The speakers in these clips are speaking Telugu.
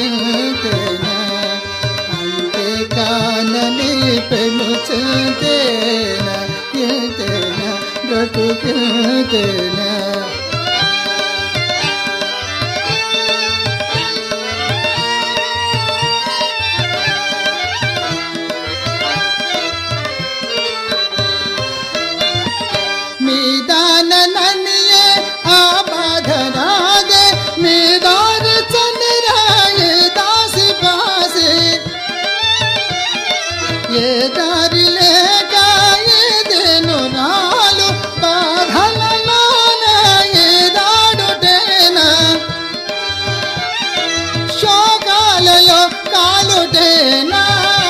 బ్రతుకుతేనా అంతే కానని పెనుచేతేనా ఎంతేనా బ్రతుకుతేనా మీదాన నన్నియే ఆ బాధరాగే మీదార చంద్రాయే దాసి బాసి ఏ దారి లేక ఏదేను నాలు బాధలలోన ఏదాడుటేనా శోకాలలో కాలుటేనా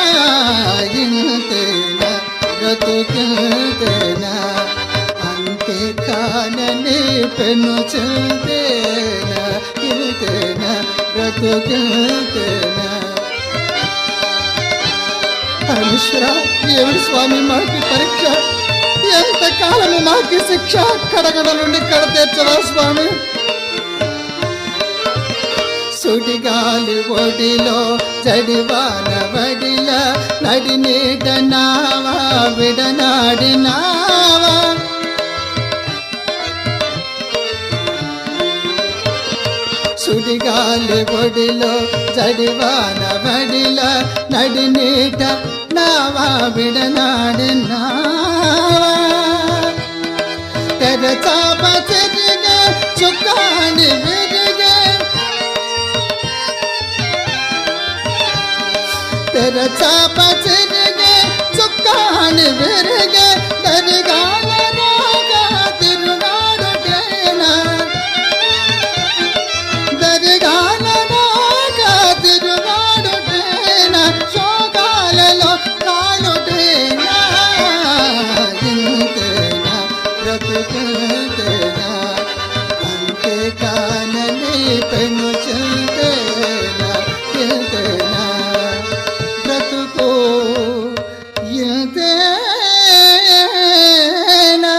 ఇంతేనా బ్రతుకుతేనా అంతే కానని పెను చెంతేనా ఇంతేనా బ్రతుకుతేనా పరమేశ్వర ఏమిటి స్వామి మాకి పరీక్ష ఎంత కాలము మాకి శిక్ష కడగడ నుండి కడతీర్చవా స్వామి సుడిగాలి ఒడిలో జడివాన వడిల నడి నీట నావా విడనాడినావా సుడిగాలి ఒడిలో జడివాన వడిల నడి నీట నావా విడనాడినావా తెర చాప చెరిగే చుక్కాని విరిగే తెర చాప చెరిగే చుక్కాని విరిగే దరిగాల రాగా తిరుగాడుటేనా దరిగాల రాగా తిరుగాడుటేనా శోకాలలో కాలుటేనా ఇంతేనా బ్రతుకుతేనా అంతే కానని పెను చెంతేనా ఎంతేనా బ్రతుకు ఎంతేనా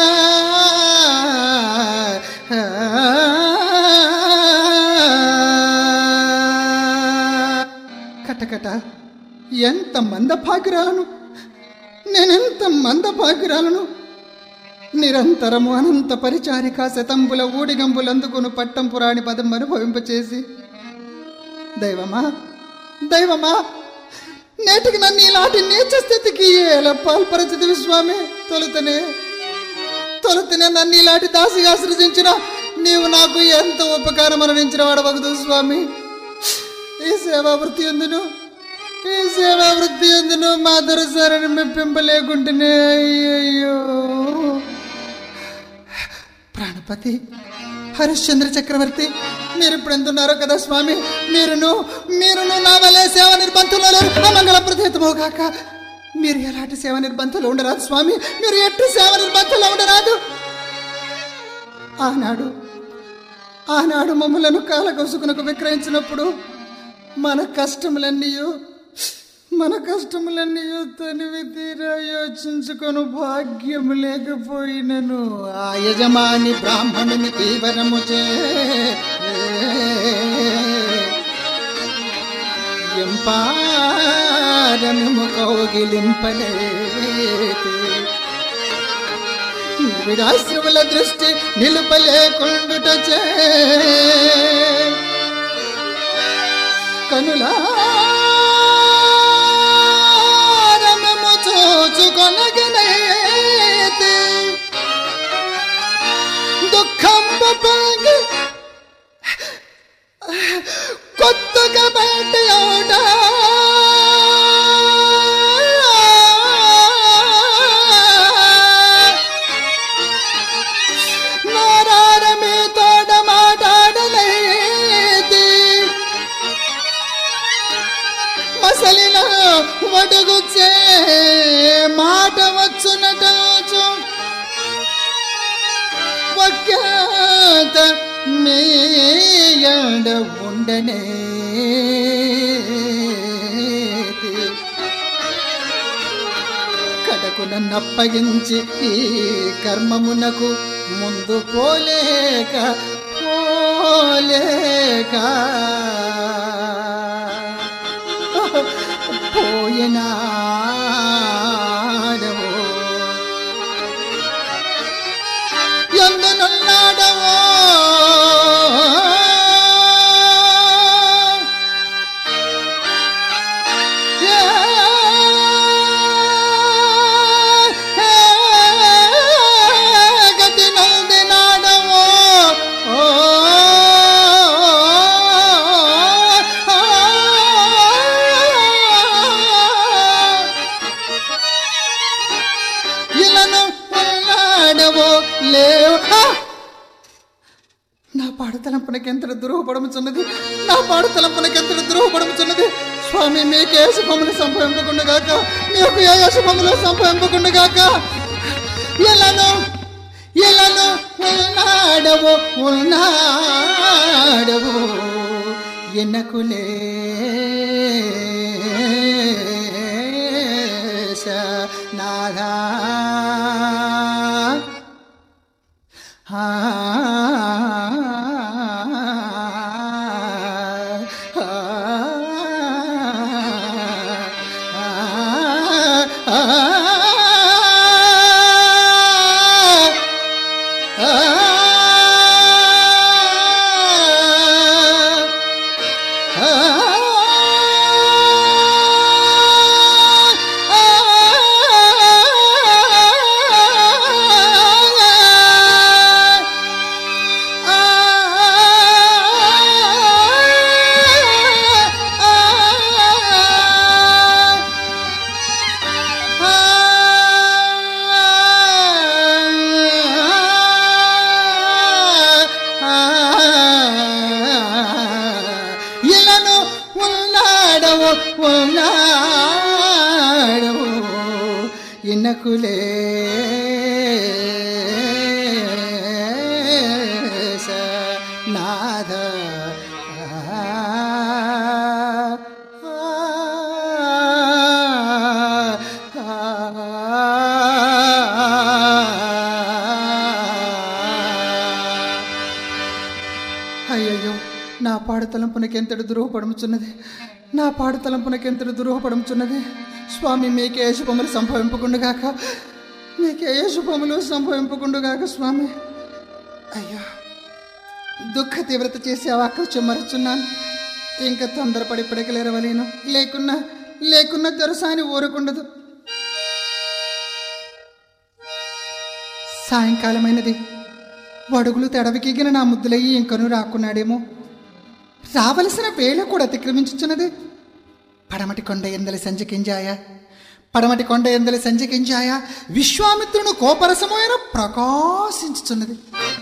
కటకట ఎంత మందభాగ్యురాలను నేనెంత మందభాగ్యురాలను నిరంతరము అనంత పరిచారిక శతంబుల ఊడిగంబులందుకును పట్టం పురాణి పదం అనుభవింపచేసి దైవమా దైవమా నేటికి నన్ను ఇలాంటి నీచ స్థితికి ఎలా పాల్పరచదివి స్వామి తొలుతనే తొలుతనే నన్ను ఇలాంటి దాసిగా సృజించిన నీవు నాకు ఎంత ఉపకారం అనుభవించిన వాడవగదు స్వామి ఈ సేవా వృత్తి ఎందును ఈ సేవా వృత్తి ఎందును మా దొరసారని మెప్పింపలేకుంటేనే అయ్యయ్యో ప్రాణపతి హరిశ్చంద్ర చక్రవర్తి మీరు ఇప్పుడు ఎంతున్నారో కదా స్వామి మీరును మీరును నా వలే సేవ నిర్బంధంలో లేరు అమంగళ ప్రతిహితమో కాక మీరు ఎలాంటి సేవ నిర్బంధంలో ఉండరాదు స్వామి మీరు ఎట్టి సేవ నిర్బంధంలో ఉండరాదు ఆనాడు ఆనాడు మమ్మలను కాలకొసుకునకు విక్రయించినప్పుడు మన కష్టములన్నీ మన కష్టములన్నీ తనివి తీరా యోచించుకొని భాగ్యం లేకపోయినను ఆ యజమాని బ్రాహ్మణుని తీవ్రము చే ఎంపారము కౌగిలింపలేదు విడాశ్రముల దృష్టి నిలుపలేకుండుట చే కనులారమము చూచుకొనగనైతే దుఃఖంబ పొంగి కొత్తగా బయట నారాయణ తోడ మాట్లాడలేదు మసలిన వడుగుచ్చే మాట వచ్చునటచు ఒక్కాత మేయడ ఉండనే కడకు నన్నప్పగించి ఈ కర్మమునకు ముందు పోలేక పోలేక నా పాడు తలంపునకెంతటి ద్రోహపడుచున్నది స్వామి మీకే శుభములు సంభవింపకుండగాక మీకు ఏ శుభములు సంభవింపకుండగాక ఎలాను ఎలాను ఉన్నాడవు ఉన్నాడవు ఎన్నకులే నాదా ఆ ఇలను ఉన్నాడవు ఉన్నాడవు ఇన్నకులే నాద అయ్యయ్యో నా పాడు తలంపునకెంతటి దురూహపడముచున్నది నా పాడు తలంపునకెంతటి దురూహపడముచున్నది స్వామి మీకే శుభములు సంభవింపకుండుగాక మీకే శుభములు సంభవింపకుండుగాక స్వామి అయ్యో దుఃఖ తీవ్రత చేసి అవాకృత్యం మరుచున్నాను ఇంకా తొందరపడి పిడకలేరవలేను లేకున్నా లేకున్నా దొరసాని ఊరుకుండదు సాయంకాలమైనది వడుగులు తెడవికిగిన నా ముద్దులయ్యి ఇంకను రాకున్నాడేమో రావలసిన వేళ కూడా అతిక్రమించుచున్నది పడమటి కొండ ఎందలి సంజకింజాయ పడమటి కొండ ఎందలి సంజకింజాయ విశ్వామిత్రును కోపరసమైన ప్రకాశించుచున్నది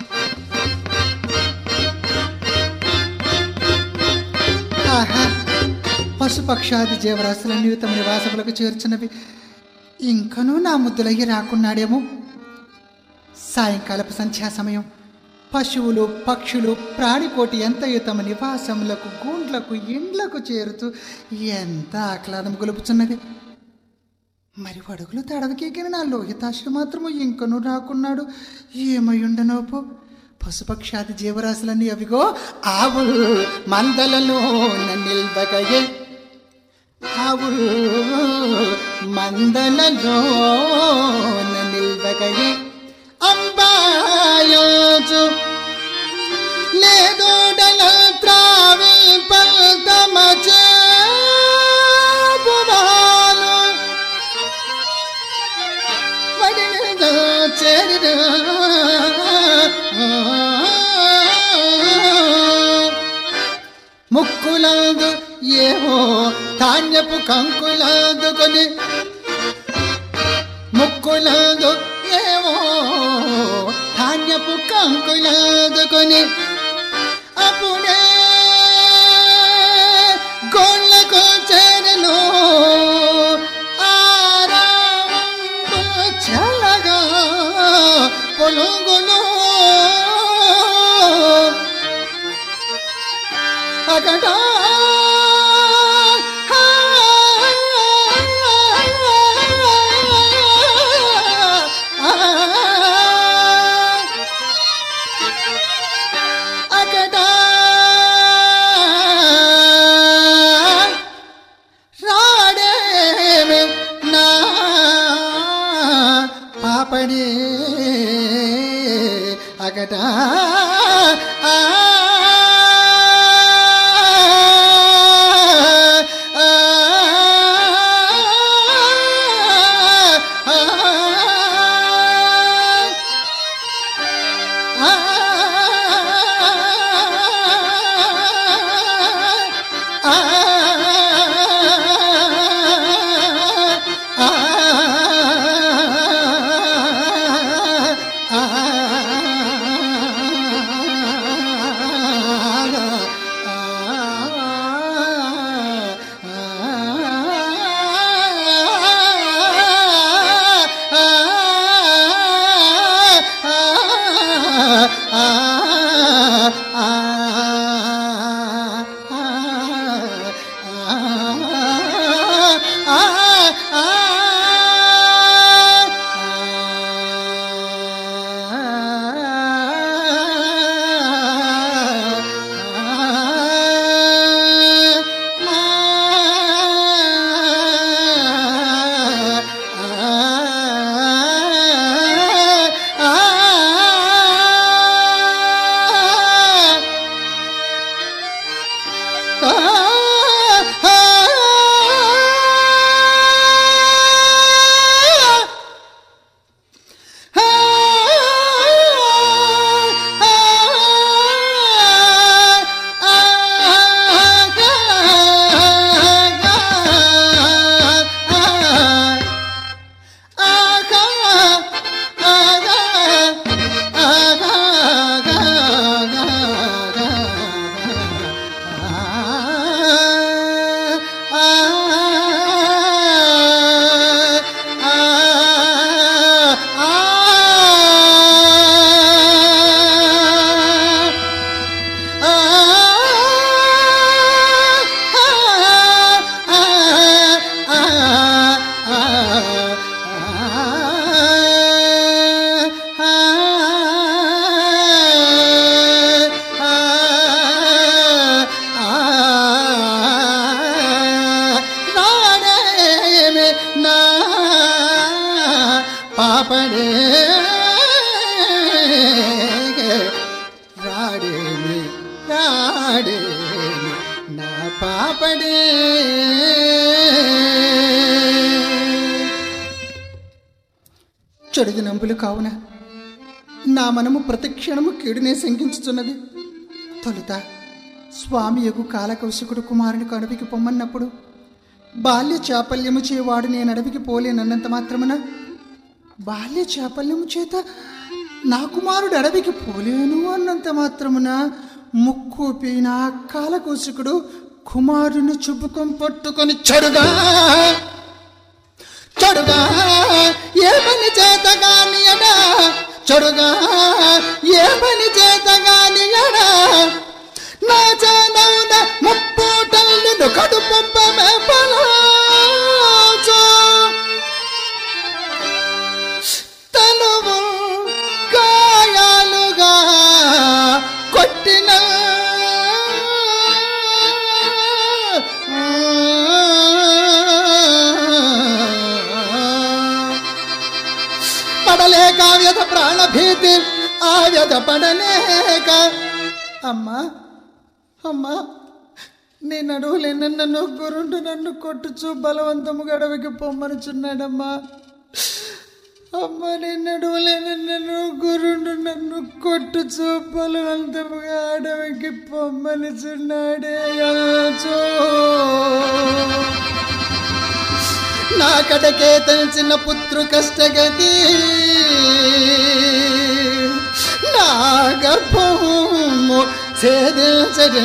ఆహా పశుపక్షాది జీవరాశులన్నీ తమ నివాసములకు చేర్చున్నవి ఇంకనూ నా ముద్దులయ్యి రాకున్నాడేమో సాయంకాలపు సంధ్యా సమయం పశువులు పక్షులు ప్రాణికోటి ఎంతయో తమ నివాసములకు గూండ్లకు ఇండ్లకు చేరుతూ ఎంత ఆహ్లాదం గొలుపుచున్నది మరి అడుగులు తడవకేకిన నా లోహితాశ మాత్రము ఇంకను రాకున్నాడు ఏమయ్యుండనోపో పశుపక్షాది జీవరాశులన్నీ అవిగో ఆవులు మందలలో నిల్వగయే ఆవులు మందలలో నిల్వగయే అంబాయోజు లేదోడల త్రావి పల్తమ చేపువాలు వడిలో చేరిన ముక్కులందు ఏవో ధాన్యపు కంకులందుకొని ముక్కులందు ఏవో ధాన్యపు కంకులందుకొని అప్పుడే గోళ్ళకు చేరను ఆరామంబు చల్లగా పొలుగును అకట అకట రాడేమి నా పాపడి అకట ఆ ఆ కాపడే చెడుది నంబులు కావున నా మనము ప్రతిక్షణము కీడునే శంకించుచున్నది తొలుత స్వామి యగు కాలకౌశికుడు కుమారుని అడవికి పొమ్మన్నప్పుడు బాల్య చాపల్యము చేవాడు నేను అడవికి పోలేనన్నంత మాత్రమున బాల్య చాపల్యము చేత నా కుమారుడు అడవికి పోలేను అన్నంత మాత్రమున ముక్కు నా కాలకౌశికుడు కుమారుని చుబ్బుకొని పట్టుకొని చెడుగా చెడుగా ఏ పని చేత గాని ఎడా చెడుగా ఏ పని చేత గాని ఎడా నా జానవున ముప్పూటల్ని కడుపొంపమే పలాచో తనువు గాయాలుగా కొట్టిన పడలేక వ్యధ ప్రాణభీతి ఆ వ్యధ పడలేక అమ్మా అమ్మా నేను అడవులేన నన్ను గురుండు నన్ను కొట్టుచు బలవంతముగా అడవికి పొమ్మనుచున్నాడమ్మా అమ్మ నేను అడవులేన నన్ను గురుండు నన్ను కొట్టుచు బలవంతముగా అడవికి పొమ్మనుచున్నాడే అచో. నా కడకే తెలిసిన పుత్రు కష్టగతి నా గర్భము ఛేదించగా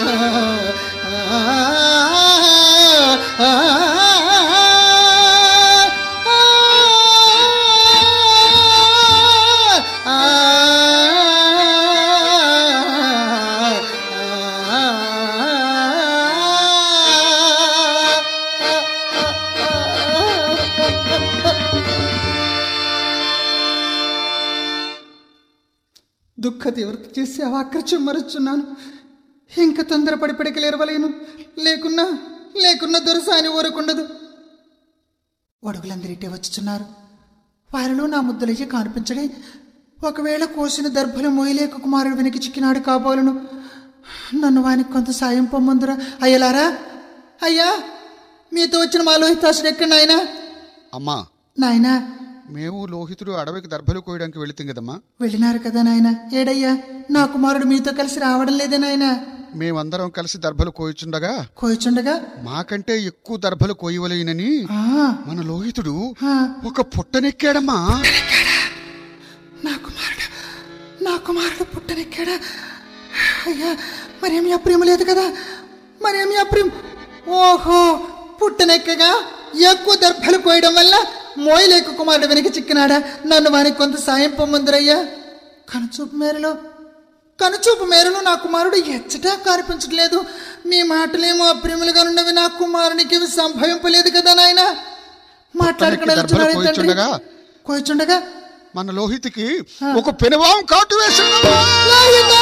దుఃఖ తీవ్రత చేసి అవాక్రచి మరుచున్నాను ఇంక తొందరపడి పిడికలు ఎరవలేను లేకున్నా లేకున్నా దొరసాని ఊరకుండదు ఒడుగులందరిటే వచ్చుచున్నారు వారిలో నా ముద్దలయ్య కనిపించడే ఒకవేళ కోసిన దర్భలు మోయలేక కుమారుడు వెనక్కి చిక్కినాడు కాబోలను నన్ను వానికి కొంత సాయం పొమ్మందురా అయ్యలారా అయ్యా మీతో వచ్చిన మా లోహితాసుడు ఎక్కడ నాయనా అమ్మా నాయనా మేము లోహితుడు అడవికి దర్భలు కోయడానికి వెళితే కదమ్మా వెళ్ళినారు కదా నాయనా ఏడయ్యా నా కుమారుడు మీతో కలిసి రావడం లేదే నాయనా మేమందరం కలిసి దర్భలు కోయుచుండగా కోయిచుండగా మాకంటే ఎక్కువ దర్భలు కోయవలేనని ఆ, మన లోహితుడు ఆ, ఒక పుట్టనెక్కాడమ్మా నా కుమారుడు నా కుమారుడు పుట్టనెక్కాడా అయ్యా మరేమి అప్రియం లేదు కదా మరేమి అప్రియం ఓహో పుట్టనెక్కగా ఎక్కువ దర్భలు కోయడం వల్ల మోయలేక కుమారుడు వెనక చిక్కినాడా నన్ను వానికి కొంత సాయం పొమ్మందురయ్యా కనుచూపు మేరలో కనుచూపు మేరలో నా కుమారుడు ఎచ్చటా కనిపించట్లేదు మీ మాటలేమో అప్రియములుగా ఉన్నవి నా కుమారునికి ఇవి సంభవింపలేదు కదా నాయన పుట్టనెక్కి దర్భలు కోయిచుండగా కోయిచుండగా మన లోహితికి ఒక పెనువాం కాటు వేసిందమ్మా లాయనా!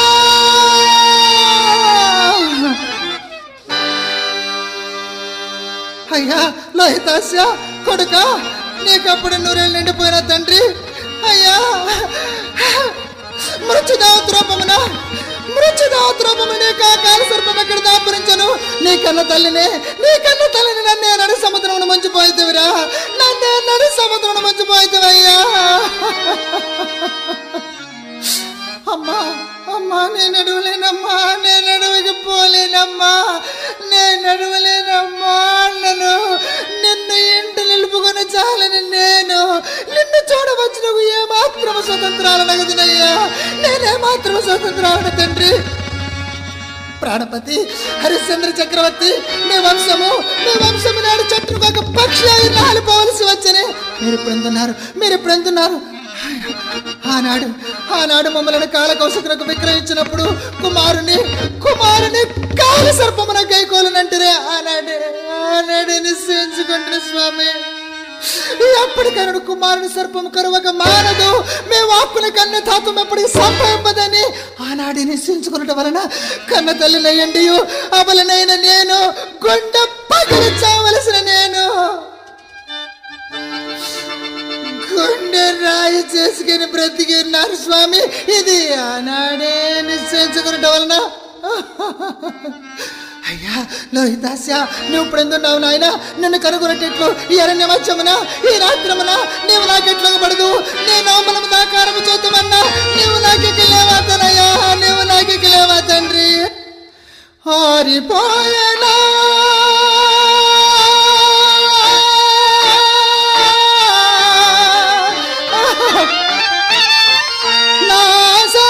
అయ్యా లోహితాస్య కొడుక నీకప్పుడు నూరేళ్ళు నిండిపోయిన తండ్రి అయ్యా మృత్యుదావద్రూపమున మృత్యుదావద్రూపమునే కాకాల సర్పం ఎక్కడ దాపురించను నీ కన్న తల్లినే నీ కన్న తల్లిని నన్నే నడి సముద్రమును మంచిపోయితేవిరా నన్నే నడి సముద్రమును మంచిపోయితేవయ్యా అమ్మా అమ్మా నేను అడవలేనమ్మా నేను అడవికి పోలేనమ్మా నేను అడవలేనమ్మా నన్ను నిన్ను ఇంటి నిలుపుకొని చాలని నేను నిన్ను చూడవచ్చునకు ఏ మాత్రము స్వతంత్రాలను అగదునయ్యా నేనే మాత్రము స్వతంత్రాలను తండ్రి ప్రాణపతి హరిశ్చంద్ర చక్రవర్తి మీ వంశము మీ వంశము నాడు చెట్టుకు ఒక పక్షి అయి రాలిపోవలసి వచ్చని మీరు ఇప్పుడు ఎందున్నారు మీరు ఇప్పుడు ఎందున్నారు ఆనాడు ఆనాడు మమ్మల్ని కాలకౌశకులకు విక్రయించినప్పుడు కుమారుని కుమారుని కాల సర్పమున గైకోలనంటారే ఆనాడే ఆనాడే నిశ్చయించుకుంటున్న స్వామి ఎప్పటికైనా కుమారుని సర్పము కరువక మానదు మీ వాక్కుని కన్న తాతం ఎప్పటికి సంభవింపదని ఆనాడే నిశ్చయించుకున్నట వలన కన్న తల్లినయ్యండి అబలనైన నేను గుండె పగిలి చావలసిన నేను గుండె రాయి చేసుకుని బ్రతికి ఉన్నారు స్వామి ఇది ఆనాడే నిశ్చయించుకున్నట వలన అయ్యా లోహితాస్య నువ్వు ఇప్పుడు ఎందున్నావు నాయన నన్ను కనుగొనటెట్లు ఈ అరణ్యమచ్చమున ఈ రాత్రమున నీవు నాకెట్లు పడదు నేను అమలము దాకారము చేతమన్నా నీవు నాకెక్కి లేవా తనయ్యా నీవు నాకెక్కి లేవా తండ్రి ఆరిపోయేనా నాసా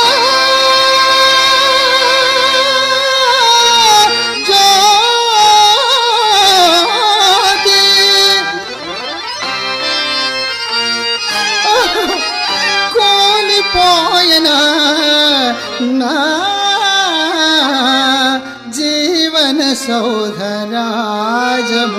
జ్యోతి కోలిపోయన నా జీవన సౌధరాజము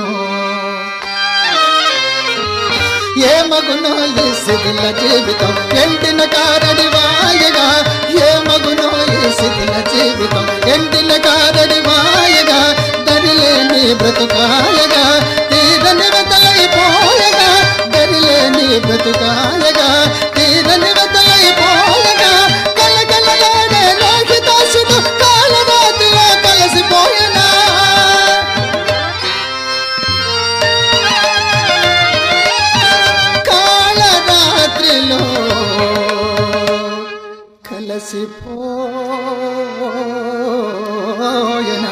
ఏ మగునో ఈ శిథిల జీవితం ఎండిన కారడి వాయగా ఏ మగునో ఈ శిథిల జీవితం ఎండిన కారడి వాయగా దరిలేని బ్రతుకాయగా తీరని వెతలైపోయగా దరిలేని బ్రతుకాయగా తీరని వెతలైపోయగా కలకలలాడే లోకిదాసుడు కాలరాతిలో కలిసిపోయినా కాళరాత్రిలో కలసిపోయనా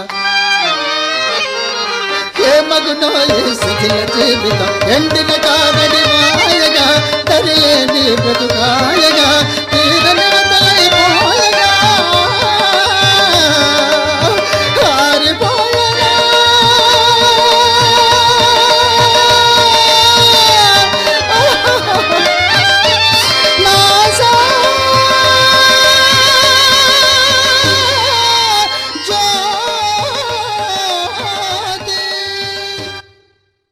ఏ మగునో ఈ శిథిల జీవితం ఎండిన కారడి మాయగా తరిలేని బ్రతుకాయగా తీరని వదలైపోయగా